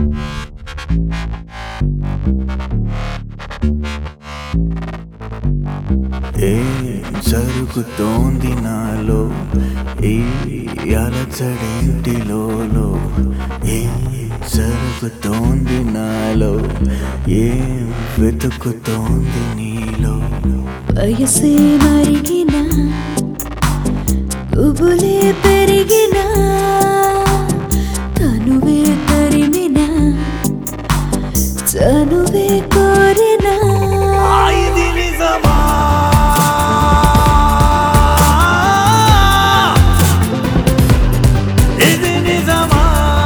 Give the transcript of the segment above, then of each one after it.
ఏ జరుగుతోంది నాలో ఏ అలచడేంటిలో ఏ జరుగుతోంది నాలో ఏం వెతుకుతోంది నీలో వయసే మరిగిన ఉబులే పెరిగిన తనువే తరిమిన చనువే కోరిన ఇది నిజమా ఇది నిజమా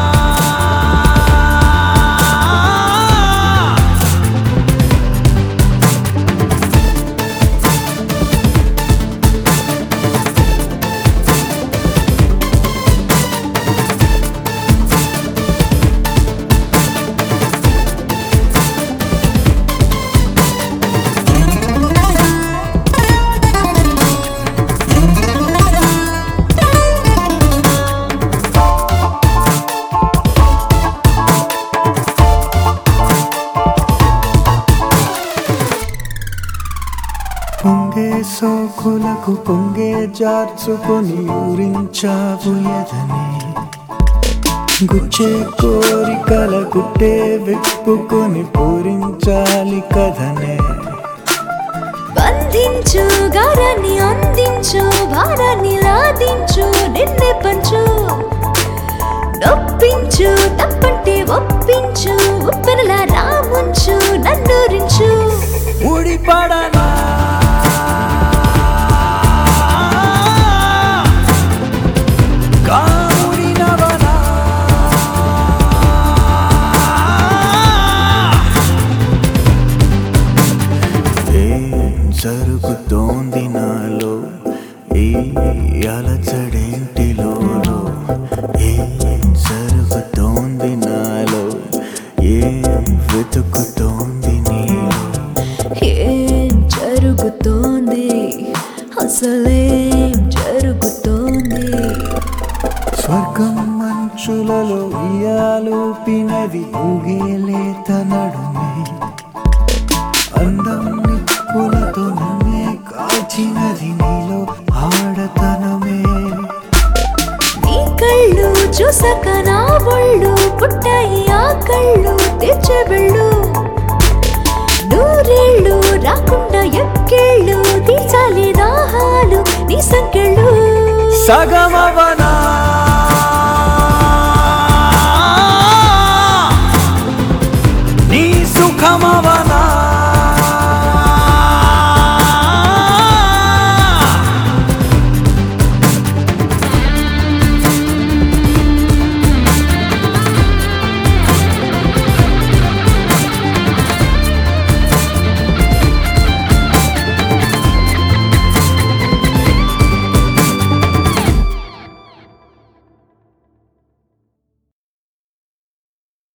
పొంగే సోకులకు పొంగే జార్చుకొని ఊరించావు ఎదని గుచ్చే కోరికల గుట్టే విప్పుకొని పూరించాలి కథనే బంధించు గారాన్ని అందించు భారాన్ని లాదించు నిన్నే పంచు నొప్పించు తప్పంటే ఒప్పించు ఉప్పెనలా రాముంచు నన్నూరించు ముడిపడనా కాముడినవనా ఏం జరుగుతోంది నాలో ఈ అలచడేంటిలో ఏం జరుగుతోంది నాలో ఏం వెతుకుతోంది నీలో ఏం జరుగుతోంది అసలేం జరుగుతోంది స్వర్గం మంచులలో ఇయాలోపినది ఊగేలేత నడుమే అందం నిప్పులతో నన్నే కాచినది నీలో ఆడతనమే నీ కళ్ళు చూసాక నా ఒళ్ళు పుట్టాయి ఆ కళ్ళు తెచ్చే వెళ్ళు నూరేళ్ళు రాకుండా ఎక్కేళ్ళు తీర్చాలి దాహాలు నీ సంకెళ్ళు సగమవనా